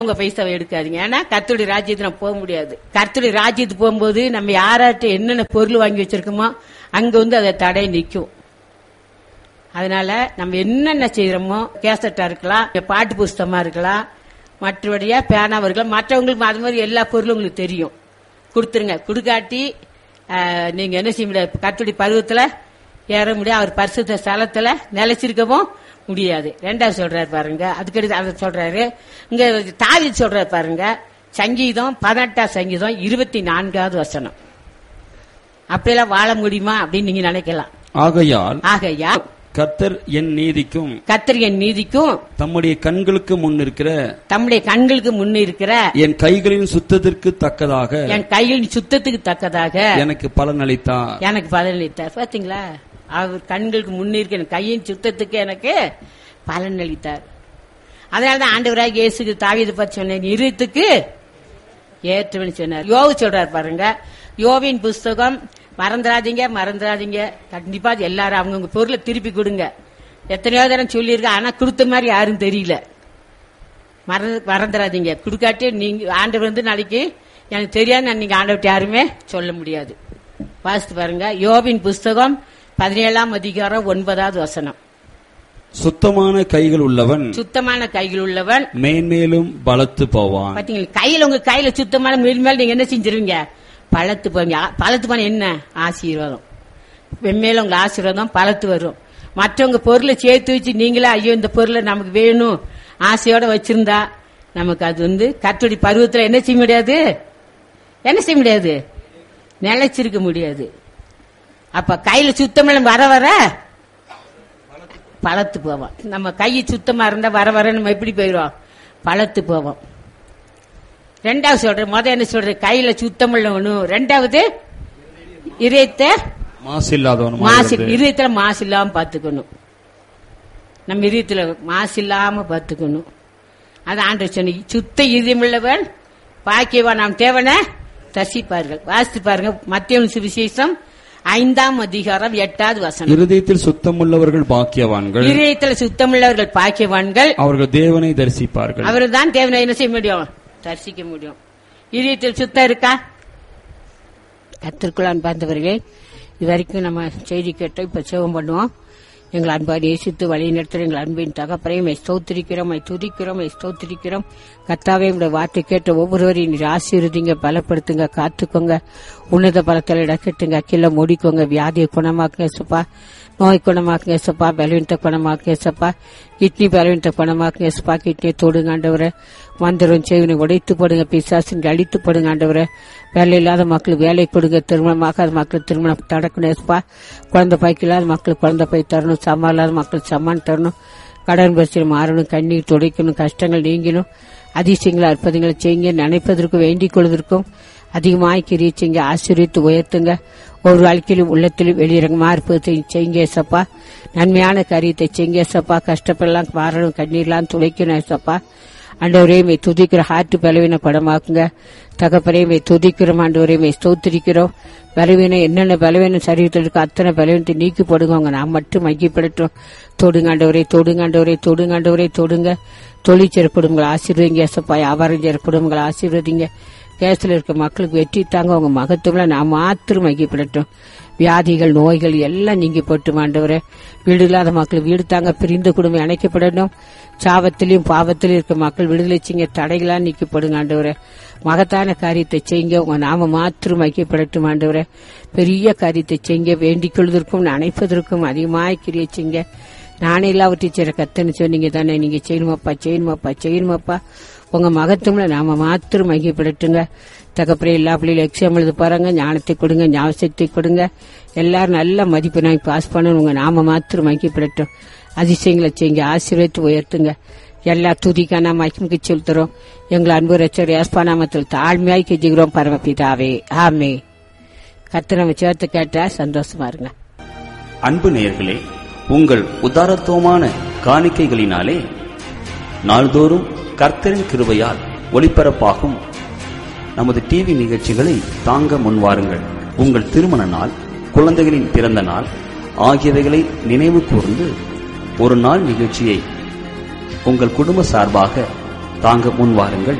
உங்க பைசாவை எடுக்காதீங்க ஏன்னா கர்த்தருடைய ராஜ்யத்துக்கு நம்ம போக முடியாது கர்த்தருடைய ராஜ்யத்துக்கு போகும்போது நம்ம யாராட்ட என்னென்ன பொருள் வாங்கி வச்சிருக்கோமோ அங்க வந்து அதை தடை நிற்கும் அதனால நம்ம என்னென்ன செய்யறோமோ கேசட்டா இருக்கலாம் பாட்டு புஸ்தகமா இருக்கலாம் மற்றபடியா பேனாவா இருக்கலாம் மற்றவங்களுக்கு அது மாதிரி எல்லா பொருளும் உங்களுக்கு தெரியும் கொடுத்துருங்க கொடுக்காட்டி ஆஹ், நீங்க என்ன செய்ய முடியாது கத்துடி பருவத்துல ஏற முடியாது அவர் பரிசுத்த ஸ்தலத்துல நிலைச்சிருக்கவும் முடியாது ரெண்டாவது சொல்றாரு பாருங்க அதுக்கடுத்து அதை சொல்றாரு இங்க தாவி சொல்றாரு பாருங்க சங்கீதம் பதினெட்டாம் சங்கீதம் இருபத்தி நான்காவது வசனம் அப்படியெல்லாம் வாழ முடியுமா அப்படின்னு நீங்க நினைக்கலாம் ஆகையால் ஆகையா கர்த்தர் என் நீதிக்கும் கத்திரியின் நீதிக்கும் தம்முடைய கண்களுக்கு முன் இருக்கிற தம்முடைய கண்களுக்கு முன்ன இருக்கிற என் கைகளின் சுத்தத்திற்கு தக்கதாக என் கையில் சுத்தத்துக்கு தக்கதாக எனக்கு பலன் அளித்தார் எனக்கு பலனளித்தார் பாத்தீங்களா அவர் கண்களுக்கு முன்னிருக்க என் கையின் சுத்தத்துக்கு எனக்கு பலன் அளித்தார் அதனாலதான் ஆண்டவராக இயேசுக்கு தாவீது பற்றி சொன்னேன் இருத்துக்கு ஏற்றுவன் சொன்னார் யோவு சொல்றார் பாருங்க யோவின் புஸ்தகம் மறந்துடாதீங்க மறந்துடாதீங்க கண்டிப்பா அது எல்லாரும் அவங்கவுங்க பொருளை திருப்பி கொடுங்க எத்தனையோ தரம் சொல்லியிருக்கேன் ஆனா கொடுத்த மாதிரி யாரும் தெரியல மறந்து மறந்துடாதீங்க கொடுக்காட்டி நீங்க ஆண்டவர் வந்து நாளைக்கு எனக்கு தெரியாது நீங்க ஆண்டவர்கிட்ட யாருமே சொல்ல முடியாது வாசித்து பாருங்க யோபின் புஸ்தகம் பதினேழாம் அதிகாரம் ஒன்பதாவது வசனம் சுத்தமான கைகள் உள்ளவன் சுத்தமான கைகள் உள்ளவன் மேன்மேலும் பலத்து போவான் பாத்தீங்களா கையில உங்க கையில சுத்தமான மேல் மேல் நீங்க என்ன செஞ்சிருவீங்க பழத்து போவீங்க ஆ- பழத்து போன என்ன ஆசீர்வாதம் வெண்மையில உங்க ஆசீர்வாதம் பழத்து வரும் மற்றவங்க பொருளை சேர்த்து வச்சு நீங்களே ஐயோ இந்த பொருளை நமக்கு வேணும் ஆசையோட வச்சிருந்தா நமக்கு அது வந்து கத்தோடி பருவத்துல என்ன செய்ய முடியாது என்ன செய்ய முடியாது நிலைச்சிருக்க முடியாது அப்ப கையில சுத்தமெல்லாம் வர வர பழத்து போவோம் நம்ம கை சுத்தமா இருந்தா வர வர நம்ம எப்படி போயிடுவோம் பழத்து போவோம் ரெண்டாவது சொல்றேன் முத என்ன சொல்றேன் கையில சுத்தம் உள்ளவனும் ரெண்டாவது இதயத்தை மாசு இல்லாதவன் மாசு இதயத்துல மாசு இல்லாம பாத்துக்கணும் நம்ம இதயத்துல மாசு இல்லாம பாத்துக்கணும் அது ஆண்டு சொன்ன சுத்த இதயமுள்ளவன் பாக்கியவன் நாம் தேவனை தரிசிப்பார்கள் வாசித்து பாருங்க மத்திய சுவிசேஷம் ஐந்தாம் அதிகாரம் எட்டாவது வசனம் இருதயத்தில் சுத்தமுள்ளவர்கள் பாக்கியவான்கள் இதயத்துல சுத்தமுள்ளவர்கள் பாக்கியவான்கள் அவர்கள் தேவனை தரிசிப்பார்கள் அவரு தான் தேவனை என்ன செய்ய முடியும் தரிசிக்க முடியும் இதயத்தில் சுத்தம் இருக்கா கத்திற்குள் அன்பார்ந்தவர்களே இது வரைக்கும் நம்ம செய்தி கேட்டோம் இப்ப சேவம் பண்ணுவோம் எங்கள் அன்பாடு நேசித்து வழி நடத்துகிற எங்கள் அன்பின் தகப்பறையும் ஸ்தோத்திரிக்கிறோம் துதிக்கிறோம் ஸ்தோத்திரிக்கிறோம் கத்தாவே உங்களுடைய வார்த்தை கேட்ட ஒவ்வொருவரையும் நீர் ஆசீர்வதிங்க பலப்படுத்துங்க காத்துக்கோங்க உன்னத பலத்தில் இடக்கட்டுங்க கீழே மூடிக்கோங்க வியாதியை குணமாக்குங்க சுப்பா நோய் குணமாக்குங்க சப்பா பலவீனத்தை குணமாக்குங்க சப்பா கிட்னி பலவீனத்தை குணமாக்குங்க சப்பா கிட்னியை தொடுங்க ஆண்டவரை மந்திரம் செய்வனை உடைத்து போடுங்க பிசாசின் அழித்து போடுங்க ஆண்டவரை வேலை இல்லாத மக்களுக்கு வேலை கொடுங்க திருமணமாகாத மக்களுக்கு திருமணம் நடக்கணும் சப்பா குழந்தை பாய்க்கு இல்லாத மக்களுக்கு குழந்தை பாய் தரணும் சம்மா இல்லாத மக்களுக்கு சம்மான் தரணும் கடன் பிரச்சனை மாறணும் கண்ணீர் துடைக்கணும் கஷ்டங்கள் நீங்கணும் அதிசயங்களை அற்புதங்களை செய்யுங்க நினைப்பதற்கு வேண்டிக் கொள்வதற்கும் அதிகமாய் கிரியை செய்யுங்க ஆசீர்வித்து உயர்த்துங்க ஒரு வாழ்க்கையிலும் உள்ளத்திலும் வெளியிறங்கமா இருப்பதை செய்யுங்க சப்பா நன்மையான காரியத்தை செய்யுங்க சப்பா கஷ்டப்படலாம் மாறணும் கண்ணீர்லாம் துடைக்கணும் சப்பா ஆண்டவரையுமே துதிக்கிற ஹார்ட் பலவீன குணமாக்குங்க தகப்பரையுமே துதிக்கிறோம் ஆண்டவரையுமே ஸ்தோத்திரிக்கிறோம் பலவீனம் என்னென்ன பலவீனம் சரீரத்தில் இருக்கு அத்தனை பலவீனத்தை நீக்கி போடுங்க அவங்க நாம் மட்டும் மையப்படட்டும் தொடுங்காண்டவரே தொடுங்காண்டவரே தொடுங்காண்டவரே தொடுங்க தொழிற்சேர குடும்பங்களை ஆசீர்வதிங்க சப்பா வியாபாரம் செய்கிற குடும்பங்களை ஆசீர்வதிங்க கேஸ்ல இருக்க மக்களுக்கு வெற்றி தாங்க உங்க மகத்துவம்ல நான் மாத்திரம் மையப்படட்டும் வியாதிகள் நோய்கள் எல்லாம் நீங்கி போட்டு ஆண்டவரே வீடு இல்லாத மக்கள் வீடு தாங்க பிரிந்த குடும்பம் இணைக்கப்படணும் சாபத்திலையும் பாவத்திலும் இருக்க மக்கள் விடுதலை செய்ய தடைகளா நீக்கப்படுங்க ஆண்டவரே மகத்தான காரியத்தை செய்யுங்க உங்க நாம மாத்திரம் ஐக்கியப்படட்டும் ஆண்டவரே பெரிய காரியத்தை செய்யுங்க வேண்டிக் கொள்வதற்கும் நினைப்பதற்கும் அதிகமாய் கிரியை செய்யுங்க நானே எல்லாவற்றையும் செய்ற கத்தன்னு சொன்னீங்க தானே நீங்க செய்யணுமாப்பா செய்யணுமாப்பா செய்யணுமாப்பா உங்க மகத்துவம்ல நாம மாத்திரம் மையப்படட்டுங்க தகப்பறே எல்லா பிள்ளைகளும் எக்ஸாம் எழுத போறாங்க ஞானத்தை கொடுங்க ஞாபகத்தை கொடுங்க எல்லாரும் நல்ல மதிப்பு நாங்க பாஸ் பண்ணணும் உங்க நாம மாத்திரம் மையப்படட்டும் அதிசயங்களை செய்யுங்க ஆசீர்வதித்து உயர்த்துங்க எல்லா துதிக்கான மகிமுக்கு செலுத்துறோம் எங்கள் அன்பு ரச்சர் யாஸ்பா நாமத்தில் தாழ்மையாய் கெஞ்சுகிறோம் பரமபிதாவே ஆமே கத்து நம்ம சேர்த்து கேட்டா சந்தோஷமா இருங்க அன்பு நேயர்களே உங்கள் உதாரத்துவமான காணிக்கைகளினாலே நாள்தோறும் கர்த்தரின் கிருபையால் ஒளிபரப்பாகும் நமது டிவி நிகழ்ச்சிகளை தாங்க முன்வாருங்கள் உங்கள் திருமண நாள் குழந்தைகளின் பிறந்த நாள் ஆகியவைகளை நினைவு கூர்ந்து ஒரு நாள் நிகழ்ச்சியை உங்கள் குடும்ப சார்பாக தாங்க முன்வாருங்கள்